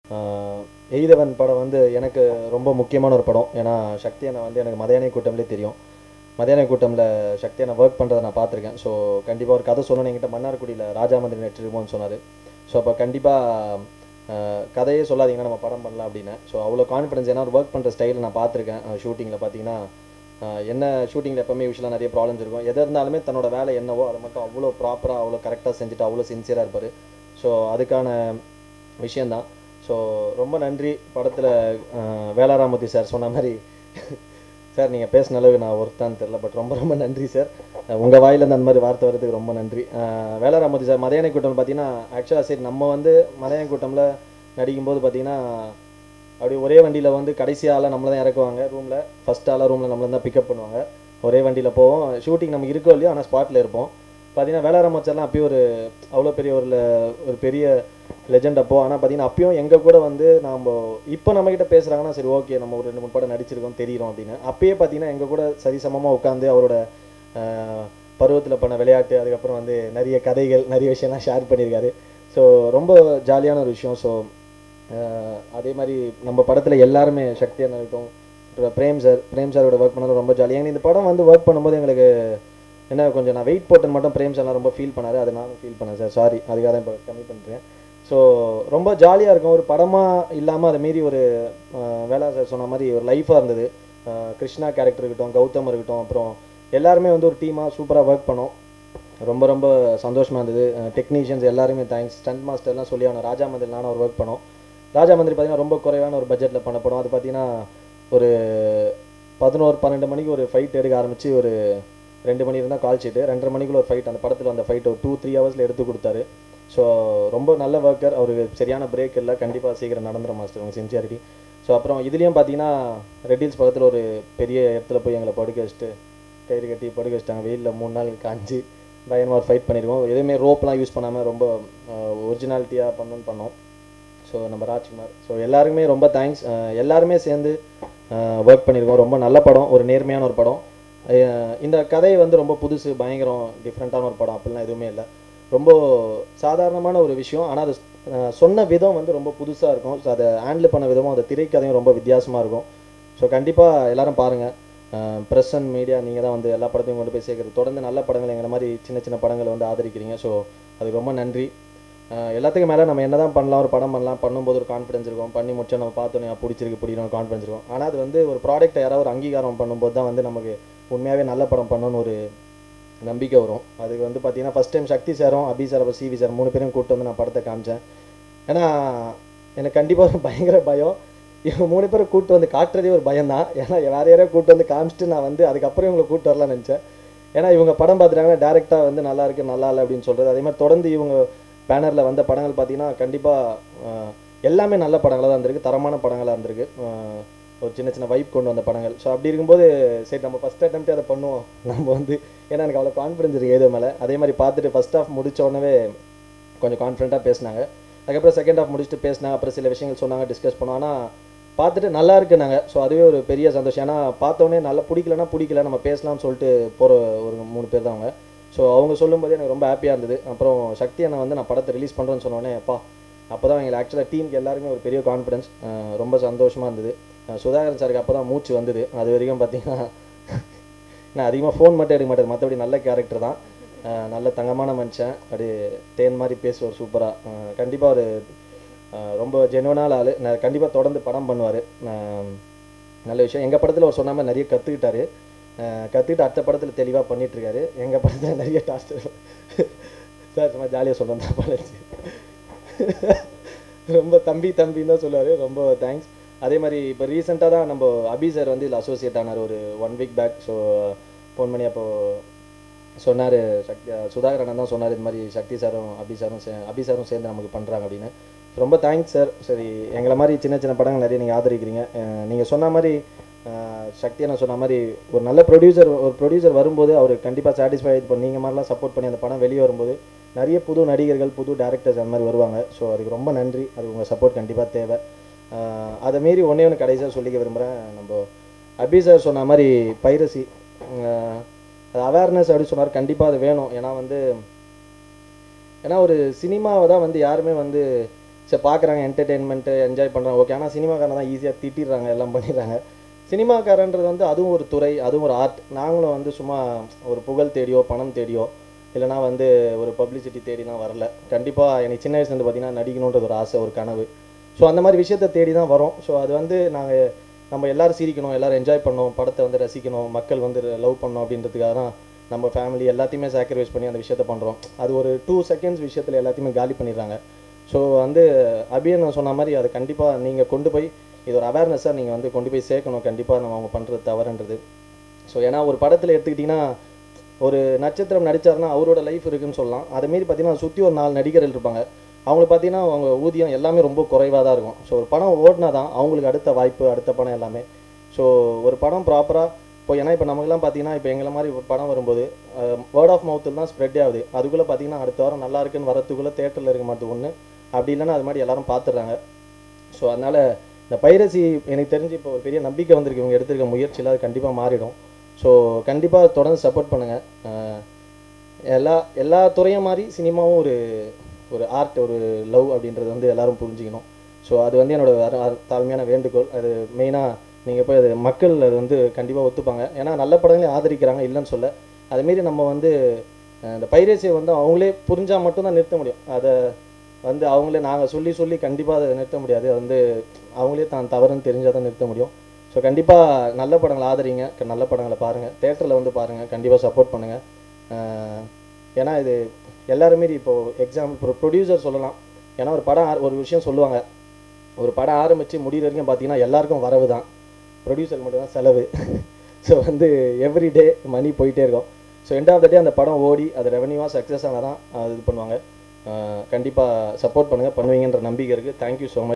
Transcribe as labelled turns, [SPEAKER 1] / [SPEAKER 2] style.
[SPEAKER 1] ஆஹ் எய்தவன் படம் வந்து எனக்கு ரொம்ப முக்கியமான ஒரு படம் ஏன்னா சக்தி அண்ணா வந்து எனக்கு மதியானை கூட்டம்லேயே தெரியும் மதியான கூட்டமில் சக்தி அண்ணா ஒர்க் பண்ணுறதை நான் பார்த்துருக்கேன் ஸோ கண்டிப்பாக ஒரு கதை சொல்லணும் என்கிட்ட மன்னார்குடியில் ராஜா மந்திரி நெற்றிருமோன்னு சொன்னார் ஸோ அப்போ கண்டிப்பாக கதையே சொல்லாதீங்கன்னா நம்ம படம் பண்ணலாம் அப்படின்னு ஸோ அவ்வளோ கான்ஃபிடன்ஸ் ஏன்னா ஒரு ஒர்க் பண்ணுற ஸ்டைலை நான் பார்த்துருக்கேன் ஷூட்டிங்கில் பார்த்தீங்கன்னா ஆஹ் என்ன ஷூட்டிங்கில் எப்பவுமே யூஸ்வலாக நிறைய ப்ராப்ளம்ஸ் இருக்கும் எது இருந்தாலுமே தன்னோட வேலை என்னவோ அதை மட்டும் அவ்வளோ ப்ராப்பராக அவ்வளோ கரெக்டாக செஞ்சுட்டு அவ்வளோ சின்சியராக இருப்பார் ஸோ அதுக்கான விஷயந்தான் ஸோ ரொம்ப நன்றி படத்தில் வேளாராமூர்த்தி சார் சொன்ன மாதிரி சார் நீங்கள் பேசின அளவு நான் ஒருத்தான்னு தெரில பட் ரொம்ப ரொம்ப நன்றி சார் உங்கள் வாயிலேருந்து அந்த மாதிரி வார்த்தை வரதுக்கு ரொம்ப நன்றி அஹ் வேளாராமூர்த்தி சார் மதியான கூட்டம் பார்த்தீங்கன்னா ஆக்சுவலாக சரி நம்ம வந்து மதியான கூட்டமில் நடிக்கும்போது பார்த்தீங்கன்னா அப்படி ஒரே வண்டியில் வந்து கடைசி ஆளாக நம்மளை தான் இறக்குவாங்க ரூமில் ஃபஸ்ட் ஆளாக ரூமில் நம்மளை தான் பிக்கப் பண்ணுவாங்க ஒரே வண்டியில் போவோம் ஷூட்டிங் நமக்கு இருக்கோ இல்லையோ ஆனால் ஸ்பாட்டில் இருப்போம் பார்த்தீங்கன்னா வேளாராமச்சர்லாம் அப்பயும் ஒரு அவ்வளோ பெரிய ஒரு le- ஒரு பெரிய லெஜெண்ட் அப்போ ஆனால் பார்த்தீங்கன்னா அப்பயும் எங்கள் கூட வந்து நாம் இப்போ நம்மக்கிட்ட பேசுகிறாங்கன்னா சரி ஓகே நம்ம ஒரு ரெண்டு மூணு படம் நடிச்சிருக்கோம் தெரியும் அப்படின்னு அப்பயே பார்த்தீங்கன்னா எங்கள் கூட சரிசமமாக உட்காந்து அவரோட பருவத்தில் பண்ண விளையாட்டு அதுக்கப்புறம் வந்து நிறைய கதைகள் நிறைய விஷயம்லாம் ஷேர் பண்ணியிருக்காரு ஸோ ரொம்ப ஜாலியான ஒரு விஷயம் ஸோ அதே மாதிரி நம்ம படத்தில் எல்லாருமே சக்தியாக இருக்கட்டும் அப்புறம் பிரேம் சார் பிரேம் சாரோட ஒர்க் பண்ணது ரொம்ப ஜாலி எங்க இந்த படம் வந்து ஒர்க் பண்ணும்போது எங்களுக்கு என்ன கொஞ்சம் நான் வெயிட் போட்டேன்னு மட்டும் பிரேம் சார்லாம் ரொம்ப ஃபீல் பண்ணாரு அதை நானும் ஃபீல் பண்ணேன் சார் சாரி அதுக்காக தான் இப்போ கம்மி பண்ணுறேன் ஸோ ரொம்ப ஜாலியாக இருக்கும் ஒரு படமாக இல்லாமல் அதை மீறி ஒரு அஹ், வேலா சார் சொன்ன மாதிரி ஒரு லைஃபாக இருந்தது அஹ், கிருஷ்ணா கேரக்டர் இருக்கட்டும் கௌதம் இருக்கட்டும் அப்புறம் எல்லாருமே வந்து ஒரு டீமாக சூப்பராக ஒர்க் பண்ணோம் ரொம்ப ரொம்ப சந்தோஷமாக இருந்தது டெக்னீஷியன்ஸ் எல்லாருமே தேங்க்ஸ் ஸ்டண்ட் மாஸ்டர்லாம் சொல்லி அவனை ராஜா மந்திரி நானும் ஒரு ஒர்க் பண்ணோம் ராஜா மந்திரி பார்த்தீங்கன்னா ரொம்ப குறைவான ஒரு பட்ஜெட்டில் பண்ண படம் அது பார்த்தீங்கன்னா ஒரு பதினோரு பன்னெண்டு மணிக்கு ஒரு ஃபைட் எடுக்க ஆரம்பித்து ஒரு ரெண்டு மணி இருந்தால் கால் ஷீட்டு ரெண்டரை மணிக்குள்ள ஒரு ஃபைட் அந்த படத்தில் அந்த ஃபைட் ஒரு டூ த்ரீ ஹவர்ஸில் எடுத்து கொடுத்தாரு ஸோ ரொம்ப நல்ல ஒர்க்கர் அவருக்கு சரியான பிரேக் இல்லை கண்டிப்பாக சீக்கிரம் நடந்துடும் மாஸ்டர் உங்கள் சின்சியாரிட்டி ஸோ அப்புறம் இதுலேயும் பார்த்தீங்கன்னா ரெட்டில்ஸ் பக்கத்தில் ஒரு பெரிய இடத்துல போய் எங்களை படுக்க வச்சுட்டு கயிறு கட்டி படுக்க வச்சுட்டாங்க வெயிலில் மூணு நாள் காஞ்சி பயங்கரமாக ஒரு ஃபைட் பண்ணியிருக்கோம் எதுவுமே ரோப்லாம் யூஸ் பண்ணாமல் ரொம்ப ஒரிஜினாலிட்டியாக பண்ணணும்னு பண்ணோம் ஸோ நம்ம ராஜ்குமார் ஸோ எல்லாருக்குமே ரொம்ப தேங்க்ஸ் எல்லாருமே சேர்ந்து ஒர்க் பண்ணியிருக்கோம் ரொம்ப நல்ல படம் ஒரு நேர்மையான ஒரு படம் அஹ் இந்த கதை வந்து ரொம்ப புதுசு பயங்கரம் டிஃப்ரெண்ட்டான ஒரு படம் அப்படிலாம் எதுவுமே இல்லை ரொம்ப சாதாரணமான ஒரு விஷயம் ஆனால் அது அஹ் சொன்ன விதம் வந்து ரொம்ப புதுசாக இருக்கும் ஸோ அதை ஹேண்டில் பண்ண விதமும் அந்த திரைக்கதையும் ரொம்ப வித்தியாசமாக இருக்கும் ஸோ கண்டிப்பாக எல்லாரும் பாருங்கள் ப்ரெஸ் அண்ட் மீடியா நீங்கள் தான் வந்து எல்லா படத்தையும் கொண்டு போய் சேர்க்குறது தொடர்ந்து நல்ல படங்கள் எங்களை மாதிரி சின்ன சின்ன படங்களை வந்து ஆதரிக்கிறீங்க ஸோ அதுக்கு ரொம்ப நன்றி அஹ் எல்லாத்துக்கும் மேலே நம்ம என்ன தான் பண்ணலாம் ஒரு படம் பண்ணலாம் பண்ணும்போது ஒரு கான்ஃபிடன்ஸ் இருக்கும் பண்ணி முடிச்சா நம்ம பார்த்தோன்னே பிடிச்சிருக்கு பிடிக்கணும் கான்ஃபிடன்ஸ் இருக்கும் ஆனால் அது வந்து ஒரு ப்ராடக்ட்டை யாராவது ஒரு அங்கீகாரம் பண்ணும்போது தான் வந்து நமக்கு உண்மையாகவே நல்ல படம் பண்ணணும்னு ஒரு நம்பிக்கை வரும் அதுக்கு வந்து பார்த்தீங்கன்னா ஃபஸ்ட் டைம் சக்தி சாரும் அபி சார் அப்புறம் சிவி சார் மூணு பேரும் கூப்பிட்டு வந்து நான் படத்தை காமிச்சேன் ஏன்னா எனக்கு கண்டிப்பாக ஒரு பயங்கர பயம் இவங்க மூணு பேரை கூப்பிட்டு வந்து காட்டுறதே ஒரு பயம் தான் ஏன்னா வேற யாரையோ கூப்பிட்டு வந்து காமிச்சிட்டு நான் வந்து அதுக்கப்புறம் இவங்களை கூப்பிட்டு வரலாம்னு நினச்சேன் ஏன்னா இவங்க படம் பார்த்துட்டாங்கன்னா டேரெக்டாக வந்து நல்லா இருக்கு நல்லா இல்லை அப்படின்னு சொல்கிறது அதே மாதிரி தொடர்ந்து இவங்க பேனரில் வந்த படங்கள் பார்த்தீங்கன்னா கண்டிப்பாக எல்லாமே நல்ல படங்களாக தான் இருந்திருக்கு தரமான படங்களாக இருந்திருக்கு அஹ் ஒரு சின்ன சின்ன வைப் கொண்டு வந்த படங்கள் ஸோ அப்படி இருக்கும்போது சரி நம்ம ஃபஸ்ட் அட்டம்ப்டே அதை பண்ணுவோம் நம்ம வந்து ஏன்னா எனக்கு அவ்வளோ கான்ஃபிடன்ஸ் இருக்குது ஏதோ மேலே அதே மாதிரி பார்த்துட்டு ஃபஸ்ட் ஆஃப் முடிச்ச உடனே கொஞ்சம் கான்ஃபிடண்ட்டாக பேசினாங்க அதுக்கப்புறம் செகண்ட் ஆஃப் முடிச்சுட்டு பேசினாங்க அப்புறம் சில விஷயங்கள் சொன்னாங்க டிஸ்கஸ் பண்ணோம் ஆனால் பார்த்துட்டு நல்லா இருக்குனாங்க ஸோ அதுவே ஒரு பெரிய சந்தோஷம் ஏன்னா பார்த்தோன்னே நல்லா பிடிக்கலன்னா பிடிக்கல நம்ம பேசலாம்னு சொல்லிட்டு போகிற ஒரு மூணு பேர் தான் அவங்க ஸோ அவங்க சொல்லும்போது எனக்கு ரொம்ப ஹாப்பியாக இருந்தது அப்புறம் சக்தி அண்ணன் வந்து நான் படத்தை ரிலீஸ் பண்ணுறேன்னு சொன்னோடனே அப்பா அப்போ தான் எங்களுக்கு ஆக்சுவலாக டீமுக்கு எல்லாருமே ஒரு பெரிய கான்ஃபிடன்ஸ் ரொம்ப சந்தோஷமாக இருந்தது அஹ் சுதாகரன் சாருக்கு அப்போ தான் மூச்சு வந்தது அது வரைக்கும் பார்த்தீங்கன்னா நான் அதிகமாக ஃபோன் மட்டும் எடுக்க மாட்டேன் மற்றபடி நல்ல கேரக்டர் தான் அஹ் நல்ல தங்கமான மனுஷன் அப்படியே தேன் மாதிரி பேசுவார் சூப்பராக கண்டிப்பாக ஒரு அஹ் ரொம்ப ஜெனுவனான ஆள் நான் கண்டிப்பாக தொடர்ந்து படம் பண்ணுவார் நல்ல விஷயம் எங்கள் படத்தில் அவர் சொன்ன மாதிரி நிறைய கற்றுக்கிட்டாரு கற்றுக்கிட்டு அடுத்த படத்தில் தெளிவாக பண்ணிட்டு இருக்காரு எங்கள் படத்தில் நிறைய டாஸ்டர் சார் சும்மா ஜாலியாக சொல்கிறேன் தான் பாலாஜி ரொம்ப தம்பி தம்பின்னு தான் சொல்லுவார் ரொம்ப தேங்க்ஸ் அதே மாதிரி இப்போ ரீசெண்டாக தான் நம்ம அபி சார் வந்து இதில் அசோசியேட் ஆனார் ஒரு one week back so phone பண்ணி அப்போது சொன்னார் சக்தி சுதாகர் அண்ணன் தான் சொன்னார் இது மாதிரி சக்தி சாரும் அபி சாரும் சே அபி சாரும் சேர்ந்து நமக்கு பண்ணுறாங்க அப்படின்னு ரொம்ப தேங்க்ஸ் சார் சரி எங்களை மாதிரி சின்ன சின்ன படங்கள் நிறைய நீங்கள் ஆதரிக்கிறீங்க நீங்கள் சொன்ன மாதிரி அஹ், சக்தி அண்ணன் சொன்ன மாதிரி ஒரு நல்ல ப்ரொடியூசர் ஒரு ப்ரொடியூசர் வரும்போது அவர் கண்டிப்பாக சாட்டிஸ்ஃபை இப்போ நீங்கள் மாதிரிலாம் சப்போர்ட் பண்ணி அந்த படம் வெளியே வரும்போது நிறைய புது நடிகர்கள் புது டேரக்டர்ஸ் அந்த மாதிரி வருவாங்க ஸோ அதுக்கு ரொம்ப நன்றி அது உங்கள் சப்போர்ட் கண்டிப்பாக தேவை அஹ், அதை மீறி ஒன்றே ஒன்று கடைசியாக சொல்லிக்க விரும்புகிறேன் நம்ம அபி சார் சொன்ன மாதிரி பைரசி அது அவேர்னஸ் அப்படின்னு சொன்னார் கண்டிப்பாக அது வேணும் ஏன்னா வந்து ஏன்னா ஒரு சினிமாவை தான் வந்து யாருமே வந்து சரி பார்க்குறாங்க என்டர்டெயின்மெண்ட்டு என்ஜாய் பண்ணுறாங்க ஓகே ஆனால் சினிமாக்காரன் தான் ஈஸியாக திட்டிடுறாங்க எல்லாம் பண்ணிடுறாங்க சினிமாக்காரன்றது வந்து அதுவும் ஒரு துறை அதுவும் ஒரு ஆர்ட் நாங்களும் வந்து சும்மா ஒரு புகழ் தேடியோ பணம் தேடியோ இல்லைனா வந்து ஒரு பப்ளிசிட்டி தேடிலாம் வரல கண்டிப்பாக எனக்கு சின்ன வயசுலேருந்து பார்த்தீங்கன்னா நடிக்கணுன்றது ஒரு ஆசை ஒரு கனவு ஸோ அந்த மாதிரி விஷயத்தை தேடி தான் வரோம் ஸோ அது வந்து நாங்கள் நம்ம எல்லாரும் சிரிக்கணும் எல்லாரும் என்ஜாய் பண்ணணும் படத்தை வந்து ரசிக்கணும் மக்கள் வந்து லவ் பண்ணணும் அப்படின்றதுக்காக தான் நம்ம ஃபேமிலி எல்லாத்தையுமே சாக்ரிஃபைஸ் பண்ணி அந்த விஷயத்த பண்ணுறோம் அது ஒரு டூ செகண்ட்ஸ் விஷயத்தில் எல்லாத்தையுமே காலி பண்ணிடுறாங்க ஸோ வந்து அபியன் நான் சொன்ன மாதிரி அதை கண்டிப்பாக நீங்கள் கொண்டு போய் இது ஒரு அவேர்னஸாக நீங்கள் வந்து கொண்டு போய் சேர்க்கணும் கண்டிப்பாக நம்ம அவங்க பண்ணுறது தவறுன்றது ஸோ ஏன்னா ஒரு படத்தில் எடுத்துக்கிட்டிங்கன்னா ஒரு நட்சத்திரம் நடிச்சாருன்னா அவரோட லைஃப் இருக்குன்னு சொல்லலாம் அதை மாரி பார்த்தீங்கன்னா சுற்றி ஒரு நாலு நடிகர்கள் இருப்பாங்க அவங்களுக்கு பார்த்தீங்கன்னா அவங்க ஊதியம் எல்லாமே ரொம்ப குறைவாக தான் இருக்கும் ஸோ ஒரு படம் ஓடினா தான் அவங்களுக்கு அடுத்த வாய்ப்பு அடுத்த படம் எல்லாமே ஸோ ஒரு படம் ப்ராப்பராக இப்போ ஏன்னா இப்போ நமக்குலாம் பார்த்தீங்கன்னா இப்போ எங்களை மாதிரி ஒரு படம் வரும்போது வேர்ட் ஆஃப் மவுத்தில் தான் ஸ்ப்ரெட் ஆகுது அதுக்குள்ளே பார்த்தீங்கன்னா அடுத்த வாரம் நல்லா இருக்குன்னு வரத்துக்குள்ளே தேட்டரில் இருக்க மாட்டேது ஒன்று அப்படி இல்லைன்னா அது மாதிரி எல்லாரும் பார்த்துடுறாங்க ஸோ அதனால் இந்த பைரசி எனக்கு தெரிஞ்சு இப்போ ஒரு பெரிய நம்பிக்கை வந்திருக்கு இவங்க எடுத்திருக்க முயற்சியில் அது கண்டிப்பாக மாறிடும் ஸோ கண்டிப்பாக தொடர்ந்து சப்போர்ட் பண்ணுங்கள் எல்லா எல்லா துறையும் மாதிரி சினிமாவும் ஒரு ஒரு ஆர்ட் ஒரு லவ் அப்படின்றது வந்து எல்லாரும் புரிஞ்சுக்கணும் ஸோ அது வந்து என்னோட அர- அர- தாழ்மையான வேண்டுகோள் அது மெயினாக நீங்கள் போய் அது மக்கள் அது வந்து கண்டிப்பாக ஒத்துப்பாங்க ஏன்னா நல்ல படங்களையும் ஆதரிக்கிறாங்க இல்லைன்னு சொல்ல அதுமாரி நம்ம வந்து அஹ், இந்த பைரேசியை வந்து அவங்களே புரிஞ்சால் மட்டும்தான் நிறுத்த முடியும் அதை வந்து அவங்களே நாங்கள் சொல்லி சொல்லி கண்டிப்பாக அதை நிறுத்த முடியாது அது வந்து அவங்களே தான் தவறுன்னு தெரிஞ்சால் தான் நிறுத்த முடியும் ஸோ கண்டிப்பாக நல்ல படங்களை ஆதரிங்க க- நல்ல படங்களை பாருங்கள் தேட்டரில் வந்து பாருங்கள் கண்டிப்பாக சப்போர்ட் பண்ணுங்கள் ஏன்னா இது எல்லாருமே இப்போது எக்ஸாம்பிள் இப்போ ப்ரொடியூசர் சொல்லலாம் ஏன்னா ஒரு படம் ஆர- ஒரு விஷயம் சொல்லுவாங்க ஒரு படம் ஆரம்பித்து முடிகிற வரைக்கும் பார்த்தீங்கன்னா எல்லாருக்கும் வரவு தான் ப்ரொடியூசருக்கு மட்டும்தான் செலவு ஸோ வந்து எவ்ரி டே மணி போயிட்டே இருக்கும் so end of the day அந்த படம் ஓடி அது ரெவன்யூவாக சக்ஸஸ் ஆனால் தான் அது இது பண்ணுவாங்க கண்டிப்பாக சப்போர்ட் பண்ணுங்கள் பண்ணுவீங்கன்ற நம்பிக்கை இருக்குது தேங்க்யூ ஸோ மச்